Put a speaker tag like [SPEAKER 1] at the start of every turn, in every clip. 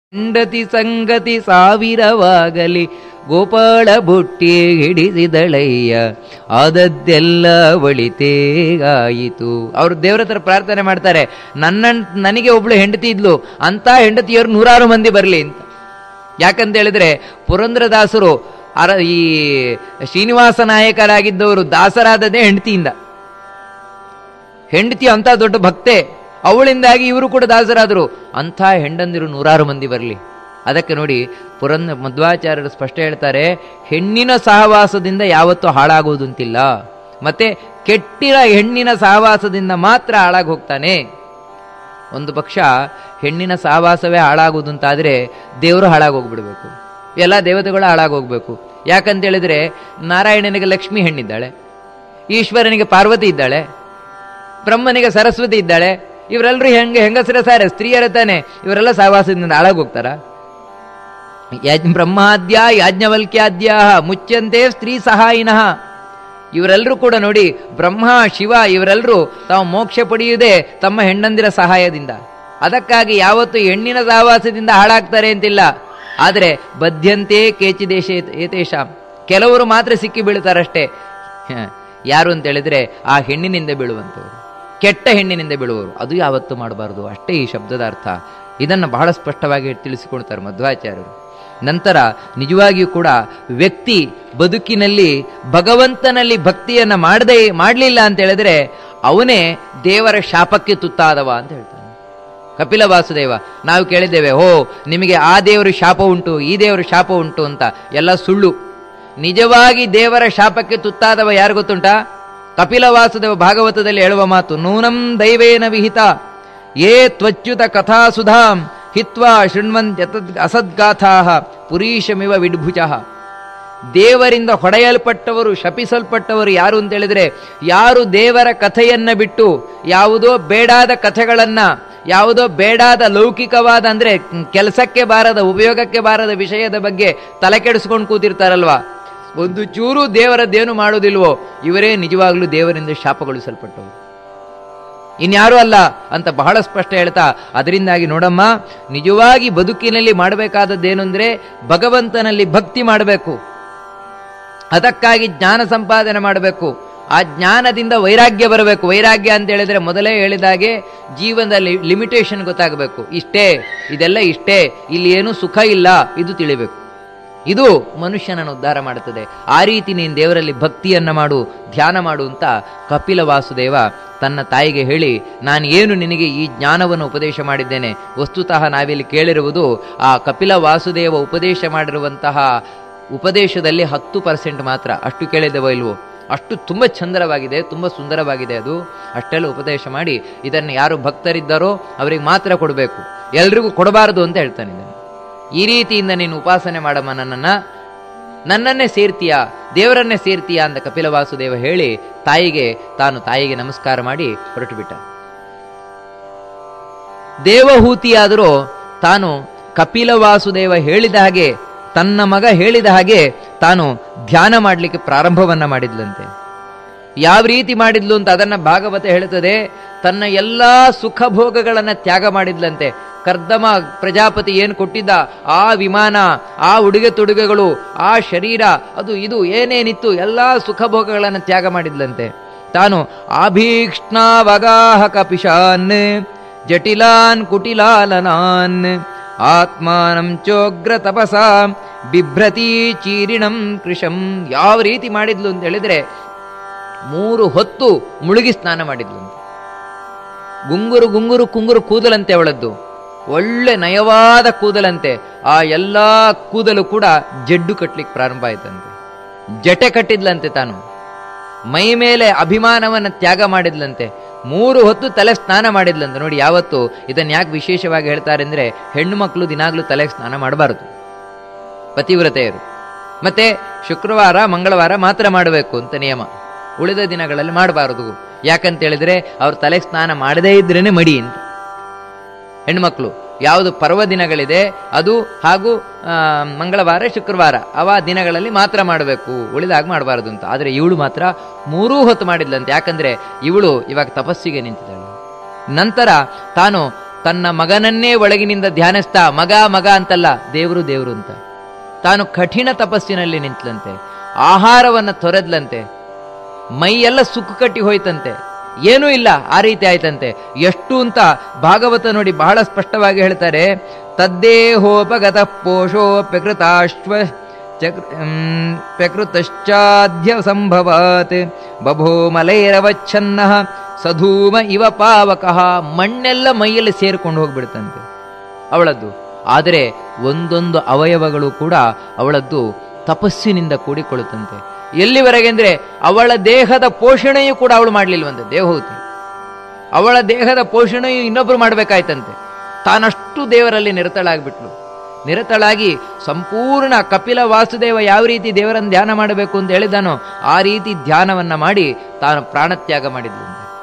[SPEAKER 1] ಹೆಂಡತಿ ಸಂಗತಿ ಸಾವಿರವಾಗಲಿ ಗೋಪಾಳ ಬುಟ್ಟಿ ಹಿಡಿಸಿದಳಯ್ಯ ಆದದ್ದೆಲ್ಲ ಒಳಿತೇಗಾಯಿತು ಅವರು ದೇವರ ಹತ್ರ ಪ್ರಾರ್ಥನೆ ಮಾಡ್ತಾರೆ ನನ್ನ ನನಗೆ ಒಬ್ಳು ಹೆಂಡತಿ ಇದ್ಲು ಅಂತ ಹೆಂಡತಿಯವರು ನೂರಾರು ಮಂದಿ ಬರಲಿ ಅಂತ ಯಾಕಂತ ಹೇಳಿದ್ರೆ ಪುರಂದ್ರದಾಸರು ಅರ ಈ ಶ್ರೀನಿವಾಸ ನಾಯಕರಾಗಿದ್ದವರು ದಾಸರಾದದೇ ಹೆಂಡತಿಯಿಂದ ಹೆಂಡತಿ ಅಂತ ದೊಡ್ಡ ಭಕ್ತೆ ಅವಳಿಂದಾಗಿ ಇವರು ಕೂಡ ದಾಸರಾದರು ಅಂಥ ಹೆಂಡಂದಿರು ನೂರಾರು ಮಂದಿ ಬರಲಿ ಅದಕ್ಕೆ ನೋಡಿ ಪುರಂದ ಮಧ್ವಾಚಾರ್ಯರು ಸ್ಪಷ್ಟ ಹೇಳ್ತಾರೆ ಹೆಣ್ಣಿನ ಸಹವಾಸದಿಂದ ಯಾವತ್ತೂ ಹಾಳಾಗುವುದಂತಿಲ್ಲ ಮತ್ತೆ ಕೆಟ್ಟಿರ ಹೆಣ್ಣಿನ ಸಹವಾಸದಿಂದ ಮಾತ್ರ ಹಾಳಾಗಿ ಹೋಗ್ತಾನೆ ಒಂದು ಪಕ್ಷ ಹೆಣ್ಣಿನ ಸಹವಾಸವೇ ಹಾಳಾಗುವುದು ಅಂತಾದರೆ ದೇವರು ಹಾಳಾಗೋಗ್ಬಿಡ್ಬೇಕು ಎಲ್ಲ ದೇವತೆಗಳು ಹಾಳಾಗೋಗ್ಬೇಕು ಯಾಕಂತ ಹೇಳಿದ್ರೆ ನಾರಾಯಣನಿಗೆ ಲಕ್ಷ್ಮಿ ಹೆಣ್ಣಿದ್ದಾಳೆ ಈಶ್ವರನಿಗೆ ಪಾರ್ವತಿ ಇದ್ದಾಳೆ ಬ್ರಹ್ಮನಿಗೆ ಸರಸ್ವತಿ ಇದ್ದಾಳೆ ಇವರೆಲ್ಲರೂ ಹೆಂಗೆ ಹೆಂಗಸರ ಸಾರೆ ಸ್ತ್ರೀಯರ ತಾನೆ ಇವರೆಲ್ಲ ಸಹವಾಸದಿಂದ ಹಾಳಾಗೋಗ್ತಾರ ಯಾಜ್ ಬ್ರಹ್ಮಾದ್ಯ ಯಾಜ್ಞವಲ್ಕ್ಯಾದ್ಯ ಮುಚ್ಚಂತೆ ಸ್ತ್ರೀ ಸಹಾಯಿನಃ ಇವರೆಲ್ಲರೂ ಕೂಡ ನೋಡಿ ಬ್ರಹ್ಮ ಶಿವ ಇವರೆಲ್ಲರೂ ತಾವು ಮೋಕ್ಷ ಪಡೆಯುವುದೇ ತಮ್ಮ ಹೆಣ್ಣಂದಿರ ಸಹಾಯದಿಂದ ಅದಕ್ಕಾಗಿ ಯಾವತ್ತು ಹೆಣ್ಣಿನ ಸಹವಾಸದಿಂದ ಹಾಳಾಗ್ತಾರೆ ಅಂತಿಲ್ಲ ಆದರೆ ಬದ್ಧಂತೆ ಕೇಚಿದೇಶ ಏತೇಷಾಂ ಕೆಲವರು ಮಾತ್ರ ಸಿಕ್ಕಿ ಬೀಳ್ತಾರಷ್ಟೇ ಹ, ಯಾರು ಅಂತ ಹೇಳಿದ್ರೆ ಆ ಹೆಣ್ಣಿನಿಂದ ಬೀಳುವಂಥವ್ರು ಕೆಟ್ಟ ಹೆಣ್ಣಿನಿಂದ ಬೀಳುವವರು ಅದು ಯಾವತ್ತೂ ಮಾಡಬಾರದು ಅಷ್ಟೇ ಈ ಶಬ್ದದ ಅರ್ಥ ಇದನ್ನು ಬಹಳ ಸ್ಪಷ್ಟವಾಗಿ ತಿಳಿಸಿಕೊಳ್ತಾರೆ ಮಧ್ವಾಚಾರ್ಯರು ನಂತರ ನಿಜವಾಗಿಯೂ ಕೂಡ ವ್ಯಕ್ತಿ ಬದುಕಿನಲ್ಲಿ ಭಗವಂತನಲ್ಲಿ ಭಕ್ತಿಯನ್ನು ಮಾಡದೇ ಮಾಡಲಿಲ್ಲ ಅಂತ ಹೇಳಿದ್ರೆ ಅವನೇ ದೇವರ ಶಾಪಕ್ಕೆ ತುತ್ತಾದವ ಅಂತ ಹೇಳ್ತಾನೆ ಕಪಿಲ ವಾಸುದೇವ ನಾವು ಕೇಳಿದ್ದೇವೆ ಹೋ ನಿಮಗೆ ಆ ದೇವರು ಶಾಪ ಉಂಟು ಈ ದೇವರು ಶಾಪ ಉಂಟು ಅಂತ ಎಲ್ಲ ಸುಳ್ಳು ನಿಜವಾಗಿ ದೇವರ ಶಾಪಕ್ಕೆ ತುತ್ತಾದವ ಯಾರು ಗೊತ್ತುಂಟಾ ಕಪಿಲ ವಾಸುದೇವ ಭಾಗವತದಲ್ಲಿ ಹೇಳುವ ಮಾತು ನೂನಂ ದೈವೇನ ವಿಹಿತ ಯೇ ತ್ವಚ್ಯುತ ಕಥಾ ಸುಧಾಂ ಹಿತ್ವಾ ಶೃಣ್ವಂತ್ಯ ಅಸದ್ಗಾಥಾ ಪುರೀಶಮಿವ ವಿಡ್ಭುಜ ದೇವರಿಂದ ಹೊಡೆಯಲ್ಪಟ್ಟವರು ಶಪಿಸಲ್ಪಟ್ಟವರು ಯಾರು ಅಂತ ಹೇಳಿದ್ರೆ ಯಾರು ದೇವರ ಕಥೆಯನ್ನ ಬಿಟ್ಟು ಯಾವುದೋ ಬೇಡಾದ ಕಥೆಗಳನ್ನ ಯಾವುದೋ ಬೇಡಾದ ಲೌಕಿಕವಾದ ಅಂದ್ರೆ ಕೆಲಸಕ್ಕೆ ಬಾರದ ಉಪಯೋಗಕ್ಕೆ ಬಾರದ ವಿಷಯದ ಬಗ್ಗೆ ತಲೆ ಕೆಡಿಸ್ಕೊಂಡು ಕೂತಿರ್ತಾರಲ್ವಾ ಒಂದು ಚೂರು ದೇವರದ್ದೇನು ಮಾಡೋದಿಲ್ವೋ ಇವರೇ ನಿಜವಾಗ್ಲೂ ದೇವರಿಂದ ಶಾಪಗೊಳಿಸಲ್ಪಟ್ಟವರು ಇನ್ಯಾರೂ ಅಲ್ಲ ಅಂತ ಬಹಳ ಸ್ಪಷ್ಟ ಹೇಳ್ತಾ ಅದರಿಂದಾಗಿ ನೋಡಮ್ಮ ನಿಜವಾಗಿ ಬದುಕಿನಲ್ಲಿ ಮಾಡಬೇಕಾದದ್ದೇನು ಅಂದ್ರೆ ಭಗವಂತನಲ್ಲಿ ಭಕ್ತಿ ಮಾಡಬೇಕು ಅದಕ್ಕಾಗಿ ಜ್ಞಾನ ಸಂಪಾದನೆ ಮಾಡಬೇಕು ಆ ಜ್ಞಾನದಿಂದ ವೈರಾಗ್ಯ ಬರಬೇಕು ವೈರಾಗ್ಯ ಅಂತ ಹೇಳಿದ್ರೆ ಮೊದಲೇ ಹೇಳಿದಾಗೆ ಜೀವನದಲ್ಲಿ ಲಿಮಿಟೇಷನ್ ಗೊತ್ತಾಗಬೇಕು ಇಷ್ಟೇ ಇದೆಲ್ಲ ಇಷ್ಟೇ ಇಲ್ಲಿ ಏನು ಸುಖ ಇಲ್ಲ ಇದು ತಿಳಿಬೇಕು ಇದು ಮನುಷ್ಯನನ್ನು ಉದ್ಧಾರ ಮಾಡುತ್ತದೆ ಆ ರೀತಿ ನೀನು ದೇವರಲ್ಲಿ ಭಕ್ತಿಯನ್ನ ಮಾಡು ಧ್ಯಾನ ಮಾಡು ಅಂತ ಕಪಿಲ ವಾಸುದೇವ ತನ್ನ ತಾಯಿಗೆ ಹೇಳಿ ನಾನು ಏನು ನಿನಗೆ ಈ ಜ್ಞಾನವನ್ನು ಉಪದೇಶ ಮಾಡಿದ್ದೇನೆ ವಸ್ತುತಃ ನಾವಿಲ್ಲಿ ಕೇಳಿರುವುದು ಆ ಕಪಿಲ ವಾಸುದೇವ ಉಪದೇಶ ಮಾಡಿರುವಂತಹ ಉಪದೇಶದಲ್ಲಿ ಹತ್ತು ಪರ್ಸೆಂಟ್ ಮಾತ್ರ ಅಷ್ಟು ಕೇಳಿದ್ದೇವೋ ಇಲ್ವೋ ಅಷ್ಟು ತುಂಬ ಚಂದರವಾಗಿದೆ ತುಂಬ ಸುಂದರವಾಗಿದೆ ಅದು ಅಷ್ಟೆಲ್ಲ ಉಪದೇಶ ಮಾಡಿ ಇದನ್ನು ಯಾರು ಭಕ್ತರಿದ್ದಾರೋ ಅವರಿಗೆ ಮಾತ್ರ ಕೊಡಬೇಕು ಎಲ್ರಿಗೂ ಕೊಡಬಾರದು ಅಂತ ಹೇಳ್ತಾನೆ ಇದನ್ನು ಈ ರೀತಿಯಿಂದ ನೀನು ಉಪಾಸನೆ ಮಾಡಮ್ಮ ನನ್ನನ್ನ ನನ್ನನ್ನೇ ಸೇರ್ತೀಯಾ ದೇವರನ್ನೇ ಸೇರ್ತೀಯಾ ಅಂತ ಕಪಿಲ ವಾಸುದೇವ ಹೇಳಿ ತಾಯಿಗೆ ತಾನು ತಾಯಿಗೆ ನಮಸ್ಕಾರ ಮಾಡಿ ಹೊರಟು ಬಿಟ್ಟ ದೇವಹೂತಿಯಾದರೂ ತಾನು ಕಪಿಲ ವಾಸುದೇವ ಹೇಳಿದ ಹಾಗೆ ತನ್ನ ಮಗ ಹೇಳಿದ ಹಾಗೆ ತಾನು ಧ್ಯಾನ ಮಾಡಲಿಕ್ಕೆ ಪ್ರಾರಂಭವನ್ನ ಮಾಡಿದ್ಲಂತೆ ಯಾವ ರೀತಿ ಮಾಡಿದ್ಲು ಅಂತ ಅದನ್ನ ಭಾಗವತ ಹೇಳುತ್ತದೆ ತನ್ನ ಎಲ್ಲಾ ಸುಖ ಭೋಗಗಳನ್ನ ತ್ಯಾಗ ಮಾಡಿದ್ಲಂತೆ ಕರ್ದಮ ಪ್ರಜಾಪತಿ ಏನು ಕೊಟ್ಟಿದ್ದ ಆ ವಿಮಾನ ಆ ಉಡುಗೆ ತೊಡುಗೆಗಳು ಆ ಶರೀರ ಅದು ಇದು ಏನೇನಿತ್ತು ಎಲ್ಲಾ ಸುಖ ಭೋಗಗಳನ್ನು ತ್ಯಾಗ ಮಾಡಿದ್ಲಂತೆ ತಾನು ಆಭೀಕ್ಷ್ಣಾವಗಾಹ ಕಪಿಶಾನ್ ಜಟಿಲಾನ್ ಕುಟಿಲಾಲನಾನ್ ಆತ್ಮಾನಂ ಚೋಗ್ರ ತಪಸ ಬಿಭ್ರತಿ ಚೀರಿಣಂ ಕೃಶಂ ಯಾವ ರೀತಿ ಮಾಡಿದ್ಲು ಅಂತ ಹೇಳಿದ್ರೆ ಮೂರು ಹೊತ್ತು ಮುಳುಗಿ ಸ್ನಾನ ಮಾಡಿದ್ಲಂತೆ ಗುಂಗುರು ಗುಂಗುರು ಕುಂಗುರು ಕೂದಲಂತೆ ಅವಳದ್ದು ಒಳ್ಳೆ ನಯವಾದ ಕೂದಲಂತೆ ಆ ಎಲ್ಲಾ ಕೂದಲು ಕೂಡ ಜಡ್ಡು ಕಟ್ಲಿಕ್ಕೆ ಪ್ರಾರಂಭ ಆಯ್ತಂತೆ ಜಟೆ ಕಟ್ಟಿದ್ಲಂತೆ ತಾನು ಮೈ ಮೇಲೆ ಅಭಿಮಾನವನ್ನು ತ್ಯಾಗ ಮಾಡಿದ್ಲಂತೆ ಮೂರು ಹೊತ್ತು ತಲೆ ಸ್ನಾನ ಮಾಡಿದ್ಲಂತೆ ನೋಡಿ ಯಾವತ್ತು ಇದನ್ನು ಯಾಕೆ ವಿಶೇಷವಾಗಿ ಹೇಳ್ತಾರೆ ಅಂದ್ರೆ ಹೆಣ್ಣು ಮಕ್ಕಳು ದಿನಾಗ್ಲೂ ತಲೆಗೆ ಸ್ನಾನ ಮಾಡಬಾರದು ಪತಿವ್ರತೆಯರು ಮತ್ತೆ ಶುಕ್ರವಾರ ಮಂಗಳವಾರ ಮಾತ್ರ ಮಾಡಬೇಕು ಅಂತ ನಿಯಮ ಉಳಿದ ದಿನಗಳಲ್ಲಿ ಮಾಡಬಾರದು ಯಾಕಂತ ಹೇಳಿದ್ರೆ ಅವ್ರ ತಲೆಗೆ ಸ್ನಾನ ಮಾಡದೇ ಇದ್ರೇನೆ ಮಡಿ ಅಂತ ಹೆಣ್ಮಕ್ಳು ಯಾವುದು ಪರ್ವ ದಿನಗಳಿದೆ ಅದು ಹಾಗೂ ಆ, ಮಂಗಳವಾರ ಶುಕ್ರವಾರ ಅವ ದಿನಗಳಲ್ಲಿ ಮಾತ್ರ ಮಾಡಬೇಕು ಉಳಿದಾಗ ಮಾಡಬಾರದು ಅಂತ ಆದರೆ ಇವಳು ಮಾತ್ರ ಮೂರೂ ಹೊತ್ತು ಮಾಡಿದ್ಲಂತೆ ಯಾಕಂದ್ರೆ ಇವಳು ಇವಾಗ ತಪಸ್ಸಿಗೆ ನಿಂತಿದ್ದಾಳೆ ನಂತರ ತಾನು ತನ್ನ ಮಗನನ್ನೇ ಒಳಗಿನಿಂದ ಧ್ಯಾನಿಸ್ತಾ ಮಗ ಮಗ ಅಂತಲ್ಲ ದೇವರು ದೇವರು ಅಂತ ತಾನು ಕಠಿಣ ತಪಸ್ಸಿನಲ್ಲಿ ನಿಂತಲಂತೆ ಆಹಾರವನ್ನು ತೊರೆದ್ಲಂತೆ ಮೈಯೆಲ್ಲ ಸುಕ್ಕು ಕಟ್ಟಿ ಹೋಯ್ತಂತೆ ಏನೂ ಇಲ್ಲ ಆ ರೀತಿ ಆಯ್ತಂತೆ ಎಷ್ಟು ಅಂತ ಭಾಗವತ ನೋಡಿ ಬಹಳ ಸ್ಪಷ್ಟವಾಗಿ ಹೇಳ್ತಾರೆ ತದ್ದೇಹೋಪಗತ ಪೋಷೋ ಪ್ರಕೃತಾಶ್ವ ಚಕ್ರ ಪ್ರಕೃತಶ್ಚಾಧ್ಯ ಸಂಭವಾತ್ ಬಭೋ ಮಲೈರವಚ್ಛನ್ನ ಸಧೂಮ ಇವ ಪಾವಕಃ ಮಣ್ಣೆಲ್ಲ ಮೈಯಲ್ಲಿ ಸೇರ್ಕೊಂಡು ಹೋಗ್ಬಿಡ್ತಂತೆ ಅವಳದ್ದು ಆದರೆ ಒಂದೊಂದು ಅವಯವಗಳು ಕೂಡ ಅವಳದ್ದು ತಪಸ್ಸಿನಿಂದ ಕೂಡಿಕೊಳ್ಳುತ್ತಂತೆ ಎಲ್ಲಿವರೆಗೆ ಅಂದ್ರೆ ಅವಳ ದೇಹದ ಪೋಷಣೆಯೂ ಕೂಡ ಅವಳು ಮಾಡಲಿಲ್ವಂತೆ ದೇವಹೂತಿ ಅವಳ ದೇಹದ ಪೋಷಣೆಯು ಇನ್ನೊಬ್ರು ಮಾಡಬೇಕಾಯ್ತಂತೆ ತಾನಷ್ಟು ದೇವರಲ್ಲಿ ನಿರತಳಾಗ್ಬಿಟ್ಲು ನಿರತಳಾಗಿ ಸಂಪೂರ್ಣ ಕಪಿಲ ವಾಸುದೇವ ಯಾವ ರೀತಿ ದೇವರನ್ನು ಧ್ಯಾನ ಮಾಡಬೇಕು ಅಂತ ಹೇಳಿದಾನೋ ಆ ರೀತಿ ಧ್ಯಾನವನ್ನ ಮಾಡಿ ತಾನು ಪ್ರಾಣತ್ಯಾಗ ಮಾಡಿದ್ಲು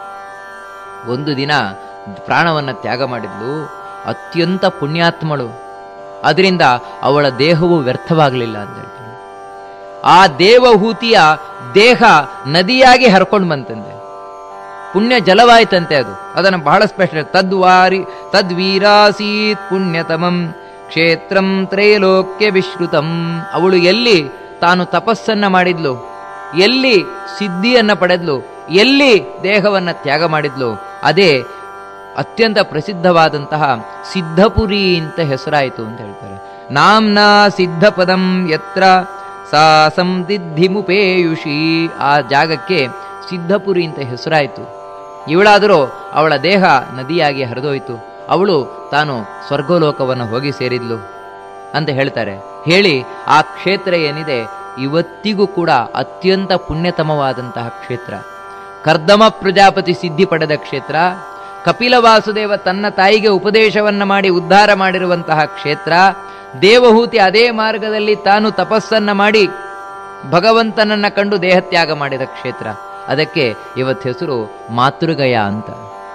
[SPEAKER 1] ಒಂದು ದಿನ ಪ್ರಾಣವನ್ನ ತ್ಯಾಗ ಮಾಡಿದ್ಲು ಅತ್ಯಂತ ಪುಣ್ಯಾತ್ಮಳು ಅದರಿಂದ ಅವಳ ದೇಹವು ವ್ಯರ್ಥವಾಗಲಿಲ್ಲ ಅಂತ ಹೇಳ್ತಾರೆ ಆ ದೇವಹೂತಿಯ ದೇಹ ನದಿಯಾಗಿ ಹರ್ಕೊಂಡು ಬಂತಂತೆ ಪುಣ್ಯ ಜಲವಾಯ್ತಂತೆ ಅದು ಅದನ್ನು ಬಹಳ ಸ್ಪಷ್ಟ ತದ್ವಾರಿ ತದ್ವೀರಾಸೀತ್ ಪುಣ್ಯತಮಂ ಕ್ಷೇತ್ರಂ ತ್ರೈಲೋಕ್ಯ ವಿಶ್ರುತಂ ಅವಳು ಎಲ್ಲಿ ತಾನು ತಪಸ್ಸನ್ನ ಮಾಡಿದ್ಲು ಎಲ್ಲಿ ಸಿದ್ಧಿಯನ್ನ ಪಡೆದ್ಲು ಎಲ್ಲಿ ದೇಹವನ್ನ ತ್ಯಾಗ ಮಾಡಿದ್ಲು ಅದೇ ಅತ್ಯಂತ ಪ್ರಸಿದ್ಧವಾದಂತಹ ಸಿದ್ಧಪುರಿ ಅಂತ ಹೆಸರಾಯಿತು ಅಂತ ಹೇಳ್ತಾರೆ ನಾಮ್ನಾ ಸಿದ್ಧಪದಂ ಯತ್ರ ಸಾ ಸಂದಿದ್ಧಿಮುಪೇಯುಷಿ ಆ ಜಾಗಕ್ಕೆ ಸಿದ್ಧಪುರಿ ಅಂತ ಹೆಸರಾಯಿತು ಇವಳಾದರೂ ಅವಳ ದೇಹ ನದಿಯಾಗಿ ಹರಿದೋಯ್ತು ಅವಳು ತಾನು ಸ್ವರ್ಗಲೋಕವನ್ನು ಹೋಗಿ ಸೇರಿದ್ಲು ಅಂತ ಹೇಳ್ತಾರೆ ಹೇಳಿ ಆ ಕ್ಷೇತ್ರ ಏನಿದೆ ಇವತ್ತಿಗೂ ಕೂಡ ಅತ್ಯಂತ ಪುಣ್ಯತಮವಾದಂತಹ ಕ್ಷೇತ್ರ ಕರ್ದಮ ಪ್ರಜಾಪತಿ ಸಿದ್ಧಿ ಪಡೆದ ಕ್ಷೇತ್ರ ಕಪಿಲ ವಾಸುದೇವ ತನ್ನ ತಾಯಿಗೆ ಉಪದೇಶವನ್ನ ಮಾಡಿ ಉದ್ಧಾರ ಮಾಡಿರುವಂತಹ ಕ್ಷೇತ್ರ ದೇವಹೂತಿ ಅದೇ ಮಾರ್ಗದಲ್ಲಿ ತಾನು ತಪಸ್ಸನ್ನ ಮಾಡಿ ಭಗವಂತನನ್ನ ಕಂಡು ದೇಹತ್ಯಾಗ ಮಾಡಿದ ಕ್ಷೇತ್ರ ಅದಕ್ಕೆ ಇವತ್ತು ಹೆಸರು ಮಾತೃಗಯ ಅಂತ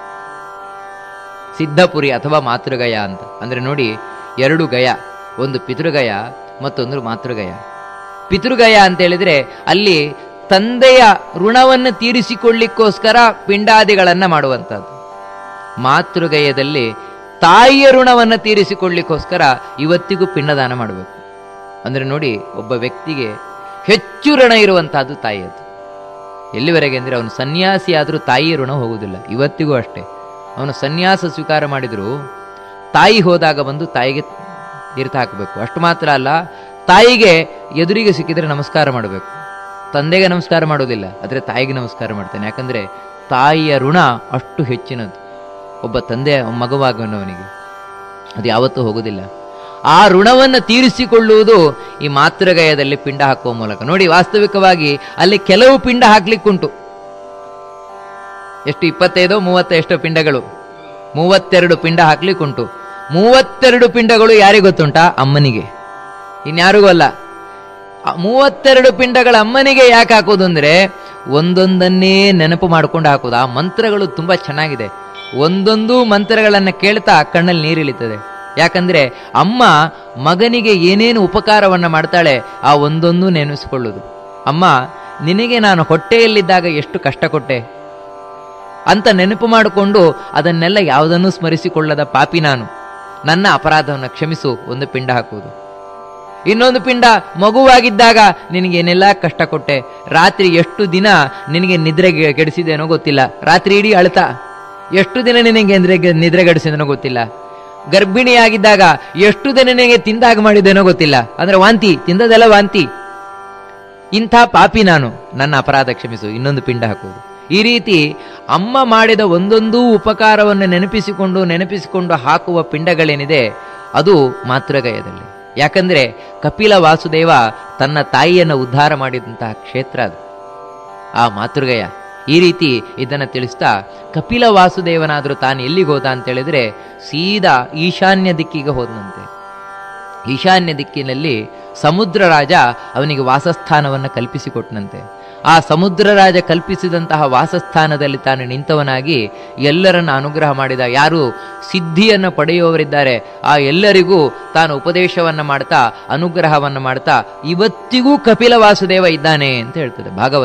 [SPEAKER 1] ಸಿದ್ಧಪುರಿ ಅಥವಾ ಮಾತೃಗಯ ಅಂತ ಅಂದ್ರೆ ನೋಡಿ ಎರಡು ಗಯ ಒಂದು ಪಿತೃಗಯ ಮತ್ತೊಂದು ಮಾತೃಗಯ ಪಿತೃಗಯ ಅಂತ ಹೇಳಿದ್ರೆ ಅಲ್ಲಿ ತಂದೆಯ ಋಣವನ್ನು ತೀರಿಸಿಕೊಳ್ಳಿಕ್ಕೋಸ್ಕರ ಪಿಂಡಾದಿಗಳನ್ನ ಮಾಡುವಂಥದ್ದು ಮಾತೃಗಯದಲ್ಲಿ ತಾಯಿಯ ಋಣವನ್ನು ತೀರಿಸಿಕೊಳ್ಳಿಕ್ಕೋಸ್ಕರ ಇವತ್ತಿಗೂ ಪಿಂಡದಾನ ಮಾಡಬೇಕು ಅಂದ್ರೆ ನೋಡಿ ಒಬ್ಬ ವ್ಯಕ್ತಿಗೆ ಹೆಚ್ಚು ಋಣ ಇರುವಂತಹದ್ದು ತಾಯಿಯದು ಎಲ್ಲಿವರೆಗೆ ಅಂದ್ರೆ ಅವನು ಸನ್ಯಾಸಿ ಆದರೂ ತಾಯಿಯ ಋಣ ಹೋಗುವುದಿಲ್ಲ ಇವತ್ತಿಗೂ ಅಷ್ಟೇ ಅವನು ಸನ್ಯಾಸ ಸ್ವೀಕಾರ ಮಾಡಿದ್ರು ತಾಯಿ ಹೋದಾಗ ಬಂದು ತಾಯಿಗೆ ತೀರ್ಥ ಹಾಕಬೇಕು ಅಷ್ಟು ಮಾತ್ರ ಅಲ್ಲ ತಾಯಿಗೆ ಎದುರಿಗೆ ಸಿಕ್ಕಿದ್ರೆ ನಮಸ್ಕಾರ ಮಾಡಬೇಕು ತಂದೆಗೆ ನಮಸ್ಕಾರ ಮಾಡೋದಿಲ್ಲ ಆದರೆ ತಾಯಿಗೆ ನಮಸ್ಕಾರ ಮಾಡ್ತಾನೆ ಯಾಕಂದ್ರೆ ತಾಯಿಯ ಋಣ ಅಷ್ಟು ಹೆಚ್ಚಿನದು ಒಬ್ಬ ತಂದೆ ಮಗುವಾಗುವವನಿಗೆ ಅದು ಯಾವತ್ತೂ ಹೋಗುವುದಿಲ್ಲ ಆ ಋಣವನ್ನು ತೀರಿಸಿಕೊಳ್ಳುವುದು ಈ ಮಾತೃಗಯದಲ್ಲಿ ಪಿಂಡ ಹಾಕುವ ಮೂಲಕ ನೋಡಿ ವಾಸ್ತವಿಕವಾಗಿ ಅಲ್ಲಿ ಕೆಲವು ಪಿಂಡ ಹಾಕ್ಲಿಕ್ಕುಂಟು ಎಷ್ಟು ಇಪ್ಪತ್ತೈದೋ ಮೂವತ್ತ ಎಷ್ಟೋ ಪಿಂಡಗಳು ಮೂವತ್ತೆರಡು ಪಿಂಡ ಹಾಕ್ಲಿಕ್ಕುಂಟು ಮೂವತ್ತೆರಡು ಪಿಂಡಗಳು ಯಾರಿಗೆ ಗೊತ್ತುಂಟಾ ಅಮ್ಮನಿಗೆ ಇನ್ಯಾರಿಗೂ ಅಲ್ಲ ಆ ಮೂವತ್ತೆರಡು ಪಿಂಡಗಳ ಅಮ್ಮನಿಗೆ ಯಾಕೆ ಹಾಕೋದು ಅಂದ್ರೆ ಒಂದೊಂದನ್ನೇ ನೆನಪು ಮಾಡ್ಕೊಂಡು ಹಾಕೋದು ಆ ಮಂತ್ರಗಳು ತುಂಬಾ ಚೆನ್ನಾಗಿದೆ ಒಂದೊಂದು ಮಂತ್ರಗಳನ್ನ ಕೇಳ್ತಾ ಕಣ್ಣಲ್ಲಿ ನೀರಿಳಿತದೆ ಯಾಕಂದ್ರೆ ಅಮ್ಮ ಮಗನಿಗೆ ಏನೇನು ಉಪಕಾರವನ್ನ ಮಾಡ್ತಾಳೆ ಆ ಒಂದೊಂದು ನೆನೆಸಿಕೊಳ್ಳುದು ಅಮ್ಮ ನಿನಗೆ ನಾನು ಹೊಟ್ಟೆಯಲ್ಲಿದ್ದಾಗ ಎಷ್ಟು ಕಷ್ಟ ಕೊಟ್ಟೆ ಅಂತ ನೆನಪು ಮಾಡಿಕೊಂಡು ಅದನ್ನೆಲ್ಲ ಯಾವುದನ್ನೂ ಸ್ಮರಿಸಿಕೊಳ್ಳದ ಪಾಪಿ ನಾನು ನನ್ನ ಅಪರಾಧವನ್ನು ಕ್ಷಮಿಸು ಒಂದು ಪಿಂಡ ಹಾಕುವುದು ಇನ್ನೊಂದು ಪಿಂಡ ಮಗುವಾಗಿದ್ದಾಗ ನಿನಗೆ ಏನೆಲ್ಲ ಕಷ್ಟ ಕೊಟ್ಟೆ ರಾತ್ರಿ ಎಷ್ಟು ದಿನ ನಿನಗೆ ನಿದ್ರೆ ಕೆಡಿಸಿದೇನೋ ಗೊತ್ತಿಲ್ಲ ರಾತ್ರಿ ಇಡೀ ಅಳ್ತಾ ಎಷ್ಟು ದಿನ ನಿನಗೆ ನಿದ್ರೆ ನಿದ್ರೆ ಗಡಿಸಿದೇನೋ ಗೊತ್ತಿಲ್ಲ ಗರ್ಭಿಣಿಯಾಗಿದ್ದಾಗ ಎಷ್ಟು ದಿನ ನಿನಗೆ ತಿಂದಾಗ ಮಾಡಿದೇನೋ ಗೊತ್ತಿಲ್ಲ ಅಂದ್ರೆ ವಾಂತಿ ತಿಂದದೆಲ್ಲ ವಾಂತಿ ಇಂಥ ಪಾಪಿ ನಾನು ನನ್ನ ಅಪರಾಧ ಕ್ಷಮಿಸು ಇನ್ನೊಂದು ಪಿಂಡ ಹಾಕುವುದು ಈ ರೀತಿ ಅಮ್ಮ ಮಾಡಿದ ಒಂದೊಂದೂ ಉಪಕಾರವನ್ನು ನೆನಪಿಸಿಕೊಂಡು ನೆನಪಿಸಿಕೊಂಡು ಹಾಕುವ ಪಿಂಡಗಳೇನಿದೆ ಅದು ಮಾತೃಗಯದಲ್ಲಿ ಯಾಕಂದ್ರೆ ಕಪಿಲ ವಾಸುದೇವ ತನ್ನ ತಾಯಿಯನ್ನು ಉದ್ಧಾರ ಮಾಡಿದಂತಹ ಕ್ಷೇತ್ರ ಅದು ಆ ಮಾತೃಗಯ ಈ ರೀತಿ ಇದನ್ನು ತಿಳಿಸ್ತಾ ಕಪಿಲ ವಾಸುದೇವನಾದರೂ ತಾನು ಎಲ್ಲಿಗೆ ಹೋದ ಅಂತ ಹೇಳಿದ್ರೆ ಸೀದಾ ಈಶಾನ್ಯ ದಿಕ್ಕಿಗೆ ಹೋದನಂತೆ ಈಶಾನ್ಯ ದಿಕ್ಕಿನಲ್ಲಿ ಸಮುದ್ರ ರಾಜ ಅವನಿಗೆ ವಾಸಸ್ಥಾನವನ್ನು ಕಲ್ಪಿಸಿಕೊಟ್ಟನಂತೆ ಆ ಸಮುದ್ರ ರಾಜ ಕಲ್ಪಿಸಿದಂತಹ ವಾಸಸ್ಥಾನದಲ್ಲಿ ತಾನು ನಿಂತವನಾಗಿ ಎಲ್ಲರನ್ನ ಅನುಗ್ರಹ ಮಾಡಿದ ಯಾರು ಸಿದ್ಧಿಯನ್ನು ಪಡೆಯುವವರಿದ್ದಾರೆ ಆ ಎಲ್ಲರಿಗೂ ತಾನು ಉಪದೇಶವನ್ನ ಮಾಡ್ತಾ ಅನುಗ್ರಹವನ್ನ ಮಾಡ್ತಾ ಇವತ್ತಿಗೂ ಕಪಿಲ ವಾಸುದೇವ ಇದ್ದಾನೆ ಅಂತ ಹೇಳ್ತದೆ ಭಾಗವತ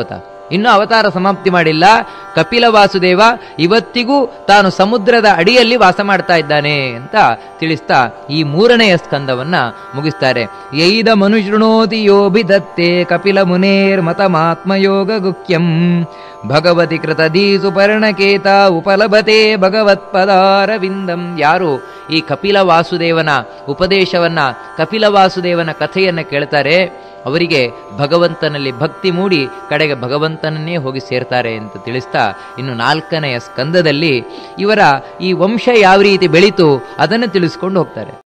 [SPEAKER 1] ಇನ್ನೂ ಅವತಾರ ಸಮಾಪ್ತಿ ಮಾಡಿಲ್ಲ ಕಪಿಲ ವಾಸುದೇವ ಇವತ್ತಿಗೂ ತಾನು ಸಮುದ್ರದ ಅಡಿಯಲ್ಲಿ ವಾಸ ಮಾಡ್ತಾ ಇದ್ದಾನೆ ಅಂತ ತಿಳಿಸ್ತಾ ಈ ಮೂರನೆಯ ಸ್ಕಂದವನ್ನ ಮುಗಿಸ್ತಾರೆ ಯೈದ ಮನುಶೃಣೋತಿ ಯೋಭಿದತ್ತೆ ಕಪಿಲ ಮುನೇರ್ ಮತಮಾತ್ಮಯೋಗ ಗುಖ್ಯಂ ಭಗವತಿ ಕೃತಧೀ ಸುಪರ್ಣಕೇತ ಉಪಲಭತೆ ಭಗವತ್ಪದಾರವಿಂದಂ ಯಾರು ಈ ಕಪಿಲ ವಾಸುದೇವನ ಉಪದೇಶವನ್ನ ಕಪಿಲ ವಾಸುದೇವನ ಕಥೆಯನ್ನ ಕೇಳ್ತಾರೆ ಅವರಿಗೆ ಭಗವಂತನಲ್ಲಿ ಭಕ್ತಿ ಮೂಡಿ ಕಡೆಗೆ ಭಗವಂತನನ್ನೇ ಹೋಗಿ ಸೇರ್ತಾರೆ ಅಂತ ತಿಳಿಸ್ತಾ ಇನ್ನು ನಾಲ್ಕನೆಯ ಸ್ಕಂದದಲ್ಲಿ ಇವರ ಈ ವಂಶ ಯಾವ ರೀತಿ ಬೆಳೀತು ಅದನ್ನು ತಿಳಿಸ್ಕೊಂಡು ಹೋಗ್ತಾರೆ